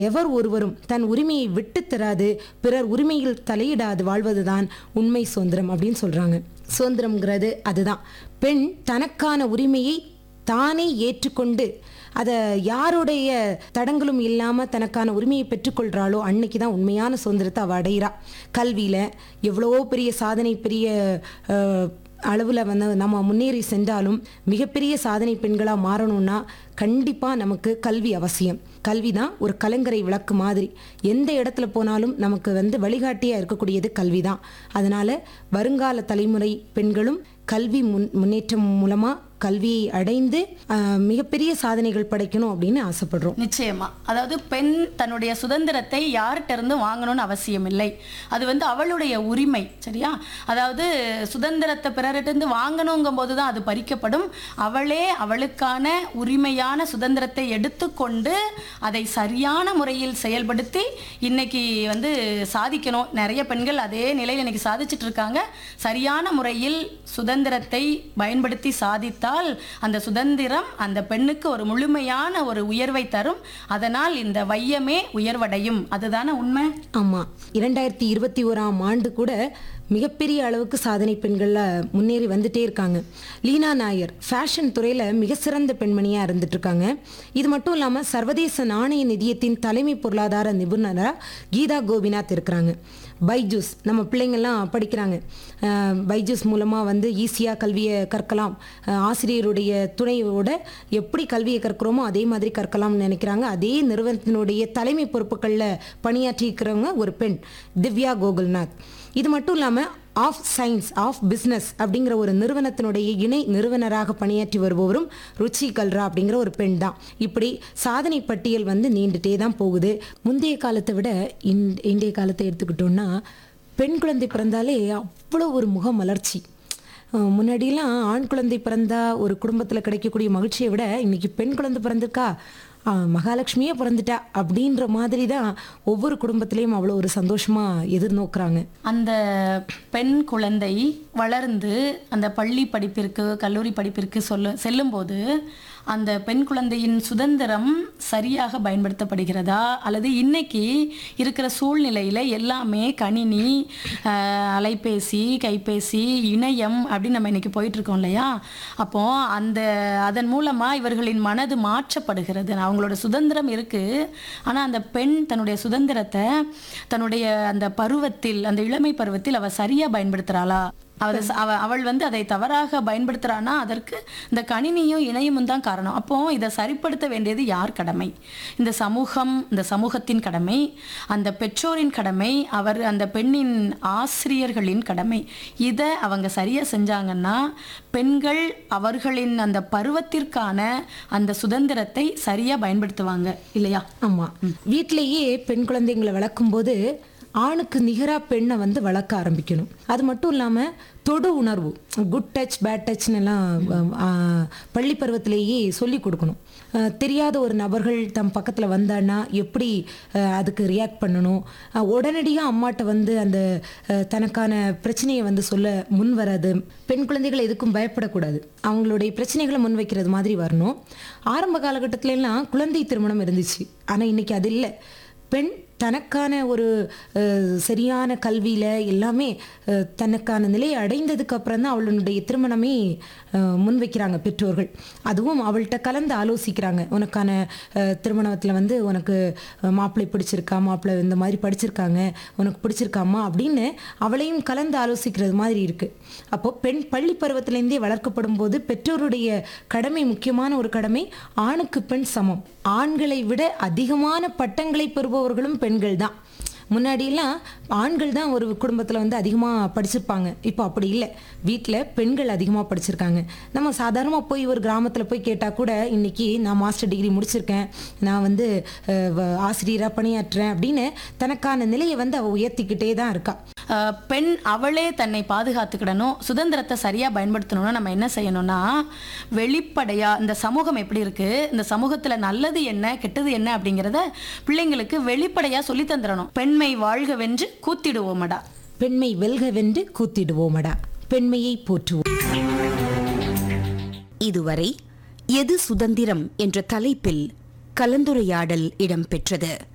எவர் ஒருவரும் தன் உரிமையை விட்டு தராது பிறர் உரிமையில் தலையிடாது வாழ்வதுதான் உண்மை சுதந்திரம் அப்படின்னு சொல்றாங்க சுதந்திரம்ங்கிறது அதுதான் பெண் தனக்கான உரிமையை தானே ஏற்றுக்கொண்டு அதை யாருடைய தடங்களும் இல்லாமல் தனக்கான உரிமையை பெற்றுக்கொள்கிறாளோ அன்னைக்கு தான் உண்மையான சுதந்திரத்தை அவள் அடைகிறா கல்வியில் எவ்வளவோ பெரிய சாதனை பெரிய அளவில் வந்து நம்ம முன்னேறி சென்றாலும் மிகப்பெரிய சாதனை பெண்களாக மாறணும்னா கண்டிப்பாக நமக்கு கல்வி அவசியம் கல்வி தான் ஒரு கலங்கரை விளக்கு மாதிரி எந்த இடத்துல போனாலும் நமக்கு வந்து வழிகாட்டியாக இருக்கக்கூடியது கல்வி தான் அதனால் வருங்கால தலைமுறை பெண்களும் கல்வி முன் முன்னேற்றம் மூலமாக கல்வியை அடைந்து ஆஹ், மிகப்பெரிய சாதனைகள் படைக்கணும் அப்படின்னு ஆசைப்படுறோம் நிச்சயமா அதாவது பெண் தன்னுடைய சுதந்திரத்தை யார்கிட்ட இருந்து வாங்கணும்னு அவசியம் இல்லை அது வந்து அவளுடைய உரிமை சரியா அதாவது சுதந்திரத்தை பிறரிட்டிருந்து வாங்கணுங்கும் போது தான் அது பறிக்கப்படும் அவளே அவளுக்கான உரிமையான சுதந்திரத்தை எடுத்துக்கொண்டு அதை சரியான முறையில் செயல்படுத்தி இன்னைக்கு வந்து சாதிக்கணும் நிறைய பெண்கள் அதே நிலையில் இன்னைக்கு சாதிச்சிட்டு இருக்காங்க சரியான முறையில் சுதந்திரத்தை பயன்படுத்தி சாதித்தால் அந்த சுதந்திரம் அந்த பெண்ணுக்கு ஒரு முழுமையான ஒரு உயர்வை தரும் அதனால் இந்த வையமே உயர்வடையும் அதுதானே உண்மை ஆமாம் இரண்டாயிரத்தி இருபத்தி ஓராம் ஆண்டு கூட மிகப்பெரிய அளவுக்கு சாதனை பெண்களில் முன்னேறி வந்துட்டே இருக்காங்க லீனா நாயர் ஃபேஷன் துறையில் மிக சிறந்த பெண்மணியாக இருந்துட்டு இருக்காங்க இது மட்டும் இல்லாமல் சர்வதேச நாணய நிதியத்தின் தலைமை பொருளாதார நிபுணராக கீதா கோபிநாத் இருக்கிறாங்க பைஜூஸ் நம்ம பிள்ளைங்கள்லாம் படிக்கிறாங்க அஹ் பைஜூஸ் மூலமாக வந்து ஈஸியாக கல்வியை கற்கலாம் அஹ் ஆசிரியருடைய துணையோட எப்படி கல்வியை கற்கிறோமோ அதே மாதிரி கற்கலாம்னு நினைக்கிறாங்க அதே நிறுவனத்தினுடைய தலைமை பொறுப்புகளில் பணியாற்றி இருக்கிறவங்க ஒரு பெண் திவ்யா கோகுல்நாத் இது மட்டும் இல்லாமல் ஆஃப் சயின்ஸ் ஆஃப் பிஸ்னஸ் அப்படிங்கிற ஒரு நிறுவனத்தினுடைய இணை நிறுவனராக பணியாற்றி வருபவரும் ருச்சி கல்ரா அப்படிங்கிற ஒரு பெண் தான் இப்படி சாதனை பட்டியல் வந்து நீண்டுட்டே தான் போகுது முந்தைய காலத்தை விட இன் இன்றைய காலத்தை எடுத்துக்கிட்டோம்னா பெண் குழந்தை பிறந்தாலே அவ்வளோ ஒரு முக மலர்ச்சி அஹ் முன்னாடியெல்லாம் ஆண் குழந்தை பிறந்தா ஒரு குடும்பத்தில் கிடைக்கக்கூடிய மகிழ்ச்சியை விட இன்னைக்கு பெண் குழந்தை பிறந்திருக்கா அஹ் மகாலட்சுமியே பிறந்துட்டா அப்படின்ற மாதிரி தான் ஒவ்வொரு குடும்பத்திலையும் அவ்வளோ ஒரு சந்தோஷமா எதிர்நோக்குறாங்க அந்த பெண் குழந்தை வளர்ந்து அந்த பள்ளி படிப்பிற்கு கல்லூரி படிப்பிற்கு சொல்ல செல்லும்போது அந்த பெண் குழந்தையின் சுதந்திரம் சரியாக பயன்படுத்தப்படுகிறதா அல்லது இன்னைக்கு இருக்கிற சூழ்நிலையில் எல்லாமே கணினி ஆஹ், அலைபேசி கைபேசி இணையம் அப்படின்னு நம்ம இன்னைக்கு போயிட்டு இருக்கோம் இல்லையா அப்போ அந்த அதன் மூலமாக இவர்களின் மனது மாற்றப்படுகிறது அவங்களோட சுதந்திரம் இருக்கு ஆனால் அந்த பெண் தன்னுடைய சுதந்திரத்தை தன்னுடைய அந்த பருவத்தில் அந்த இளமை பருவத்தில் அவ சரியா பயன்படுத்துறாளா அவ அவ அவள் வந்து அதை தவறாக பயன்படுத்துறானா அதற்கு இந்த கணினியும் இணையமும் தான் காரணம் அப்போ இதை சரிப்படுத்த வேண்டியது யார் கடமை இந்த சமூகம் இந்த சமூகத்தின் கடமை அந்த பெற்றோரின் கடமை அவர் அந்த பெண்ணின் ஆசிரியர்களின் கடமை இதை அவங்க சரியா செஞ்சாங்கன்னா பெண்கள் அவர்களின் அந்த பருவத்திற்கான அந்த சுதந்திரத்தை சரியா பயன்படுத்துவாங்க இல்லையா ஆமாம் வீட்டிலேயே பெண் குழந்தைங்களை வளர்க்கும்போது ஆணுக்கு நிகராக பெண்ணை வந்து வளர்க்க ஆரம்பிக்கணும் அது மட்டும் இல்லாமல் தொடு உணர்வு குட் டச் பேட் டச்னு எல்லாம் ஆ, பள்ளி பருவத்திலேயே சொல்லி கொடுக்கணும் ஆ, தெரியாத ஒரு நபர்கள் தம் பக்கத்தில் வந்தான்னா எப்படி ஆ, அதுக்கு ரியாக்ட் பண்ணணும் உடனடியாக அம்மாட்ட வந்து அந்த ஆ, தனக்கான பிரச்சனையை வந்து சொல்ல முன் வராது பெண் குழந்தைகள் எதுக்கும் பயப்படக்கூடாது அவங்களுடைய பிரச்சனைகளை முன் வைக்கிறது மாதிரி வரணும் ஆரம்ப காலகட்டத்துல எல்லாம் குழந்தை திருமணம் இருந்துச்சு ஆனால் இன்னைக்கு அது இல்லை பெண் தனக்கான ஒரு அஹ், சரியான கல்வியில் எல்லாமே அஹ், தனக்கான நிலையை அடைந்ததுக்கு அப்புறம் தான் அவளுடைய திருமணமே அஹ், முன்வைக்கிறாங்க பெற்றோர்கள் அதுவும் அவள்கிட்ட கலந்து ஆலோசிக்கிறாங்க உனக்கான அஹ், திருமணத்தில் வந்து உனக்கு அஹ், மாப்பிள்ளை பிடிச்சிருக்கா மாப்பிள்ளை இந்த மாதிரி படிச்சிருக்காங்க உனக்கு பிடிச்சிருக்காமா அப்படின்னு அவளையும் கலந்து ஆலோசிக்கிறது மாதிரி இருக்கு அப்போ பெண் பள்ளி பருவத்திலேருந்தே வளர்க்கப்படும் போது பெற்றோருடைய கடமை முக்கியமான ஒரு கடமை ஆணுக்கு பெண் சமம் ஆண்களை விட அதிகமான பட்டங்களை பெறுபவர்களும் பெண்கள் தான் முன்னாடியெல்லாம் ஆண்கள் தான் ஒரு குடும்பத்தில் வந்து அதிகமாக படிச்சிருப்பாங்க இப்போ அப்படி இல்லை வீட்டில் பெண்கள் அதிகமாக படிச்சிருக்காங்க நம்ம சாதாரணமாக போய் ஒரு கிராமத்தில் போய் கேட்டால் கூட இன்னைக்கு நான் மாஸ்டர் டிகிரி முடிச்சிருக்கேன் நான் வந்து ஆசிரியராக பணியாற்றுறேன் அப்படின்னு தனக்கான நிலையை வந்து அவள் உயர்த்திக்கிட்டே தான் இருக்கா அஹ், பெண் அவளே தன்னை பாதுகாத்துக்கிடணும் சுதந்திரத்தை சரியா பயன்படுத்தணும்னா நம்ம என்ன செய்யணும்னா வெளிப்படையா இந்த சமூகம் எப்படி இருக்கு இந்த சமூகத்துல நல்லது என்ன கெட்டது என்ன அப்படிங்கிறத பிள்ளைங்களுக்கு வெளிப்படையா சொல்லி தந்துடணும் பெண்மை வாழ்க வென்று கூத்திடுவோமடா பெண்மை வெல்க வென்று கூத்திடுவோமடா பெண்மையை போற்றுவோம் இதுவரை எது சுதந்திரம் என்ற தலைப்பில் கலந்துரையாடல் இடம்பெற்றது